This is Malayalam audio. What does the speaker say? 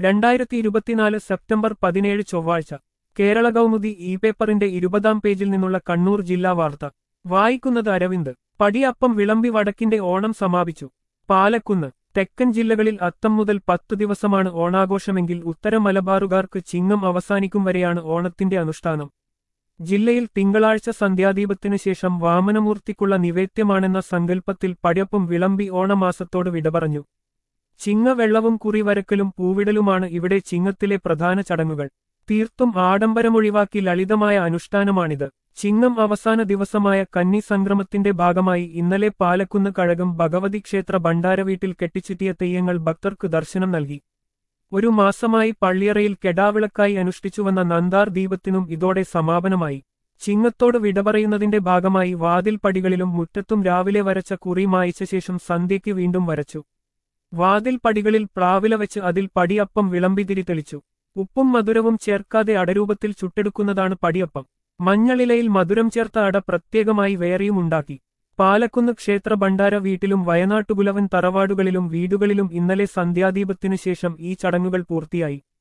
രണ്ടായിരത്തി ഇരുപത്തിനാല് സെപ്റ്റംബർ പതിനേഴ് ചൊവ്വാഴ്ച കേരള കൗമുദി ഇ പേപ്പറിന്റെ ഇരുപതാം പേജിൽ നിന്നുള്ള കണ്ണൂർ ജില്ലാ വാർത്ത വായിക്കുന്നത് അരവിന്ദ് പടിയപ്പം വിളമ്പി വടക്കിന്റെ ഓണം സമാപിച്ചു പാലക്കുന്ന് തെക്കൻ ജില്ലകളിൽ അത്തം മുതൽ പത്തു ദിവസമാണ് ഓണാഘോഷമെങ്കിൽ ഉത്തര മലബാറുകാർക്ക് ചിങ്ങം അവസാനിക്കും വരെയാണ് ഓണത്തിന്റെ അനുഷ്ഠാനം ജില്ലയിൽ തിങ്കളാഴ്ച സന്ധ്യാദീപത്തിനു ശേഷം വാമനമൂർത്തിക്കുള്ള നിവേദ്യമാണെന്ന സങ്കല്പത്തിൽ പടിയപ്പം വിളമ്പി ഓണമാസത്തോട് വിട പറഞ്ഞു ചിങ്ങവെള്ളവും കുറിവരക്കലും പൂവിടലുമാണ് ഇവിടെ ചിങ്ങത്തിലെ പ്രധാന ചടങ്ങുകൾ തീർത്തും ആഡംബരമൊഴിവാക്കി ലളിതമായ അനുഷ്ഠാനമാണിത് ചിങ്ങം അവസാന ദിവസമായ കന്നി സംക്രമത്തിന്റെ ഭാഗമായി ഇന്നലെ പാലക്കുന്ന് കഴകം ഭഗവതി ക്ഷേത്ര ഭണ്ഡാരവീട്ടിൽ കെട്ടിച്ചുറ്റിയ തെയ്യങ്ങൾ ഭക്തർക്ക് ദർശനം നൽകി ഒരു മാസമായി പള്ളിയറയിൽ കെടാവിളക്കായി അനുഷ്ഠിച്ചുവന്ന നന്ദാർ ദീപത്തിനും ഇതോടെ സമാപനമായി ചിങ്ങത്തോട് വിട പറയുന്നതിന്റെ ഭാഗമായി വാതിൽ പടികളിലും മുറ്റത്തും രാവിലെ വരച്ച കുറി മായിച്ച ശേഷം സന്ധ്യയ്ക്ക് വീണ്ടും വരച്ചു വാതിൽ പടികളിൽ പ്ലാവില വെച്ച് അതിൽ പടിയപ്പം വിളമ്പിതിരി തെളിച്ചു ഉപ്പും മധുരവും ചേർക്കാതെ അടരൂപത്തിൽ ചുട്ടെടുക്കുന്നതാണ് പടിയപ്പം മഞ്ഞളിലയിൽ മധുരം ചേർത്ത അട പ്രത്യേകമായി വേറെയും ഉണ്ടാക്കി പാലക്കുന്ന് ക്ഷേത്ര ഭണ്ഡാര വീട്ടിലും വയനാട്ടുകുലവൻ തറവാടുകളിലും വീടുകളിലും ഇന്നലെ സന്ധ്യാദീപത്തിനു ശേഷം ഈ ചടങ്ങുകൾ പൂർത്തിയായി